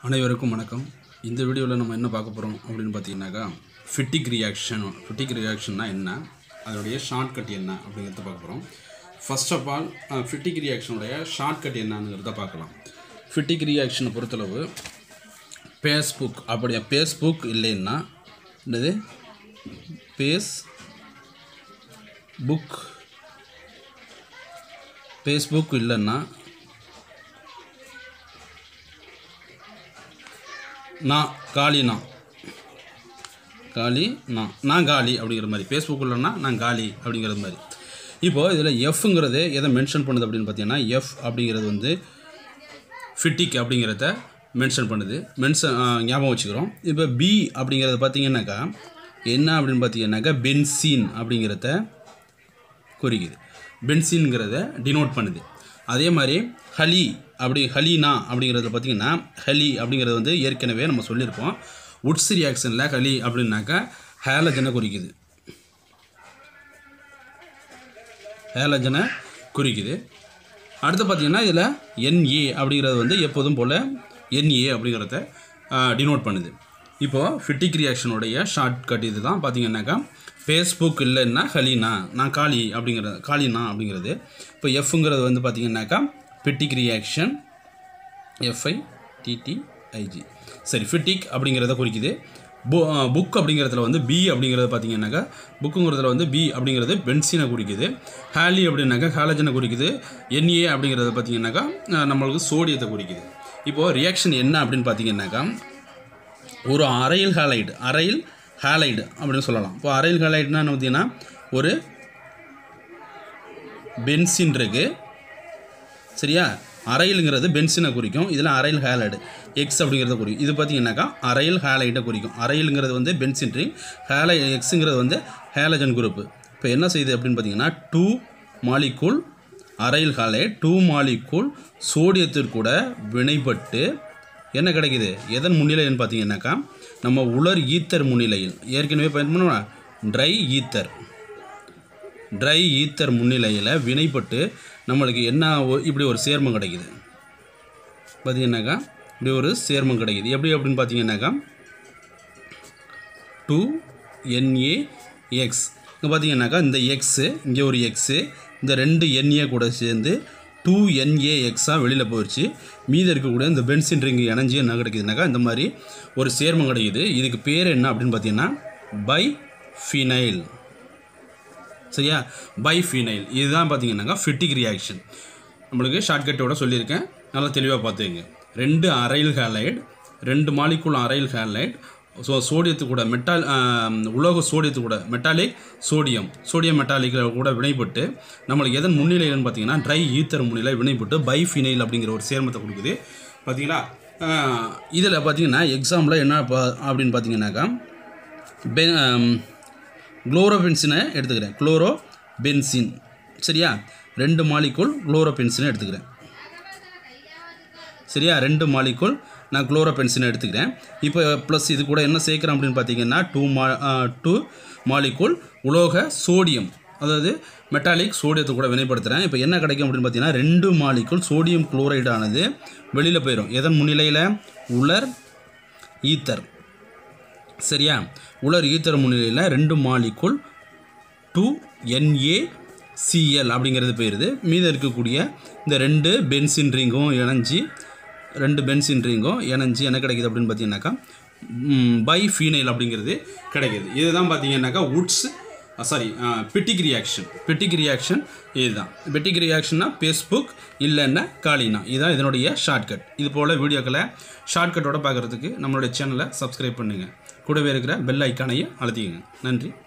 அனைவருக்கும் வணக்கம் இந்த வீடியோவில் நம்ம என்ன பார்க்க போகிறோம் அப்படின்னு பார்த்தீங்கன்னாக்கா ஃபிட்டிக் ரியாக்ஷன் ஃபிட்டிக் ரியாக்ஷன்னா என்ன அதனுடைய ஷார்ட்கட் என்ன அப்படிங்கிறத பார்க்க போகிறோம் ஃபர்ஸ்ட் ஆஃப் ஆல் ஃபிட்டிக் ரியாக்ஷனுடைய ஷார்ட்கட் என்னங்கிறத பார்க்கலாம் ஃபிட்டிக் ரியாக்ஷனை பொறுத்தளவு ஃபேஸ்புக் அப்படியா ஃபேஸ்புக் இல்லைன்னா என்னது பேஸ் புக் ஃபேஸ்புக் இல்லைன்னா நான் காலினா காலி நான் நான் காலி அப்படிங்கிற மாதிரி ஃபேஸ்புக் இல்லைன்னா நான் காலி அப்படிங்கிறது மாதிரி இப்போது இதில் எஃப்ங்கிறது எதை மென்ஷன் பண்ணுது அப்படின்னு பார்த்தீங்கன்னா எஃப் அப்படிங்கிறது வந்து ஃபிட்டிக் அப்படிங்கிறத மென்ஷன் பண்ணுது மென்ஷன் ஞாபகம் வச்சுக்கிறோம் இப்போ பி அப்படிங்கிறது பார்த்தீங்கன்னாக்கா என்ன அப்படின்னு பார்த்தீங்கன்னாக்கா பென்சீன் அப்படிங்கிறத குறிக்குது பென்சின்ங்கிறத டினோட் பண்ணுது அதே மாதிரி ஹலி அப்படி ஹலீனா அப்படிங்கிறத பார்த்தீங்கன்னா ஹலி அப்படிங்கிறது வந்து ஏற்கனவே நம்ம சொல்லியிருப்போம் உட்ஸ் ரியாக்ஷனில் ஹலி அப்படின்னாக்கா ஹேலஜனை குறிக்குது ஹேலஜனை குறிக்குது அடுத்து பார்த்தீங்கன்னா இதில் என்ஏ அப்படிங்கிறது வந்து எப்போதும் போல் என்ஏ அப்படிங்கிறத டினோட் பண்ணுது இப்போது ஃபிட்டிக் ரியாக்ஷனுடைய ஷார்ட் கட் இது தான் பார்த்தீங்கன்னாக்கா ஃபேஸ்புக் இல்லைன்னா ஹலினா நான் காலி அப்படிங்கிறது காலினா அப்படிங்கிறது இப்போ எஃப்ங்கிறது வந்து பார்த்தீங்கன்னாக்கா ஃபிட்டிக் ரியாக்ஷன் எஃப்ஐ டிடிஐஜி சரி ஃபிட்டிக் அப்படிங்கிறத குறிக்குது பு புக் அப்படிங்கிறதுல வந்து பி அப்படிங்கிறது பார்த்தீங்கன்னாக்கா புக்குங்கிறதுல வந்து பி அப்படிங்கிறது பென்சினை குறிக்குது ஹேலி அப்படின்னாக்கா ஹாலஜனை குறிக்குது என்ஏ அப்படிங்கிறத பார்த்தீங்கன்னாக்கா அஹ், நம்மளுக்கு சோடியத்தை குறிக்குது இப்போது ரியாக்ஷன் என்ன அப்படின்னு பார்த்தீங்கன்னாக்கா ஒரு அரையில் ஹேலைடு அரையில் ஹேலைடு அப்படின்னு சொல்லலாம் இப்போ அரையில் ஹேலைடுனா என்ன பார்த்தீங்கன்னா ஒரு பென்சின் இருக்குது சரியா அரையிலுங்கிறது பென்சினை குறிக்கும் இதில் அரையில் ஹேலைடு எக்ஸ் அப்படிங்கிறத குறிக்கும் இது பார்த்தீங்கன்னாக்கா அரையில் ஹேலைட்டை குறிக்கும் அரையிலுங்கிறது வந்து பென்சின் ரிங் ஹேலை எக்ஸுங்கிறது வந்து ஹேலஜன் குரூப்பு இப்போ என்ன செய்யுது அப்படின்னு பார்த்தீங்கன்னா two molecule aryl halide two molecule சோடியத்திற்கூட வினைப்பட்டு என்ன கிடைக்குது எதன் முன்னிலைன்னு பார்த்தீங்கன்னாக்கா நம்ம உலர் ஈத்தர் முன்னிலையில் ஏற்கனவே பயன்படுவோம் ட்ரை ஈத்தர் ட்ரை ஈத்தர் முன்னிலையில் வினைப்பட்டு நம்மளுக்கு என்ன ஒ- இப்படி ஒரு சேர்மம் கிடைக்குது பார்த்தீங்கன்னாக்கா இப்படி ஒரு சேர்மம் கிடைக்குது எப்படி அப்படின்னு பார்த்தீங்கன்னாக்கா டூ என்ஏ எக்ஸ் இங்கே பார்த்தீங்கன்னாக்கா இந்த எக்ஸு இங்கே ஒரு எக்ஸு இந்த ரெண்டு என்ஏ கூட சேர்ந்து டூ என்ஏ எக்ஸாக வெளியில் போயிடுச்சு மீதி இருக்கக்கூடிய இந்த பென்சின் ரிங் இணைஞ்சி என்ன கிடைக்குதுனாக்கா இந்த மாதிரி ஒரு சேர்மம் கிடைக்குது இதுக்கு பேர் என்ன அப்படின்னு பார்த்தீங்கன்னா பை ஃபினைல் சரியா பைஃபினைல் இதுதான் பார்த்தீங்கன்னாக்கா ஃபிட்டிக் ரியாக்ஷன் நம்மளுக்கு ஷார்ட்கட்டோட சொல்லியிருக்கேன் நல்லா தெளிவாக பார்த்துக்கங்க ரெண்டு அரைல் ஹேலைட் ரெண்டு மாலிகுல் அரைல் ஹேலைட் ஸோ சோடியத்து கூட மெட்டால் ஆம், உலோக சோடியத்து கூட மெட்டாலிக் சோடியம் சோடியம் மெட்டாலிக் கூட வினைப்பட்டு நம்மளுக்கு எதன் முன்னிலைன்னு பார்த்தீங்கன்னா ட்ரை ஈத்தர் முன்னிலை வினைப்பட்டு பைஃபினைல் அப்படிங்கிற ஒரு சேர்மத்தை கொடுக்குது பார்த்தீங்களா இதில் பார்த்தீங்கன்னா எக்ஸாம்பிள் என்ன பா- அப்படின்னு பார்த்தீங்கன்னாக்கா பெ குளோரோபென்சினை எடுத்துக்கிறேன் குளோரோ பென்சின் சரியா ரெண்டு மாலிக்குள் குளோரோபென்சினை எடுத்துக்கிறேன் சரியா ரெண்டு மாலிக்குள் நான் குளோரோபென்சினை எடுத்துக்கிறேன் இப்போ ப்ளஸ் இது கூட என்ன சேர்க்குறேன் அப்படின்னு பார்த்தீங்கன்னா டூ மா டூ மாலிக்குள் உலோக சோடியம் அதாவது மெட்டாலிக் சோடியத்தை கூட வினைப்படுத்துகிறேன் இப்போ என்ன கிடைக்கும் அப்படின்னு பார்த்தீங்கன்னா ரெண்டு மாலிக்குள் சோடியம் குளோரைடு ஆனது வெளியில் போயிடும் எதன் முன்னிலையில் உலர் ஈத்தர் சரியா உலர் ஈத்தர் முன்னிலையில் ரெண்டு மாலிக்குள் டூ என்ஏ சிஎல் அப்படிங்கிறது போயிடுது மீதம் இருக்கக்கூடிய இந்த ரெண்டு பென்சின் ரிங்கும் இணைஞ்சி ரெண்டு பென்சின் ரிங்கும் இணைஞ்சி என்ன கிடைக்குது அப்படின்னு பார்த்தீங்கன்னாக்கா பை ஃபீனைல் அப்படிங்கிறது கிடைக்குது இதுதான் பார்த்தீங்கன்னாக்கா Wurtz sorry Fittig reaction Fittig reaction இதுதான் பிட்டிக் ரியாக்ஷன்னா ஃபேஸ்புக் இல்லைன்னா காலினா இதுதான் இதனுடைய ஷார்ட்கட் இது போல் வீடியோக்களை ஷார்ட்கட்டோட பார்க்குறதுக்கு நம்மளுடைய சேனலை சப்ஸ்கிரைப் பண்ணுங்கள் கூடவே இருக்கிற பெல் ஐக்கானையும் அழுத்திக்கங்க நன்றி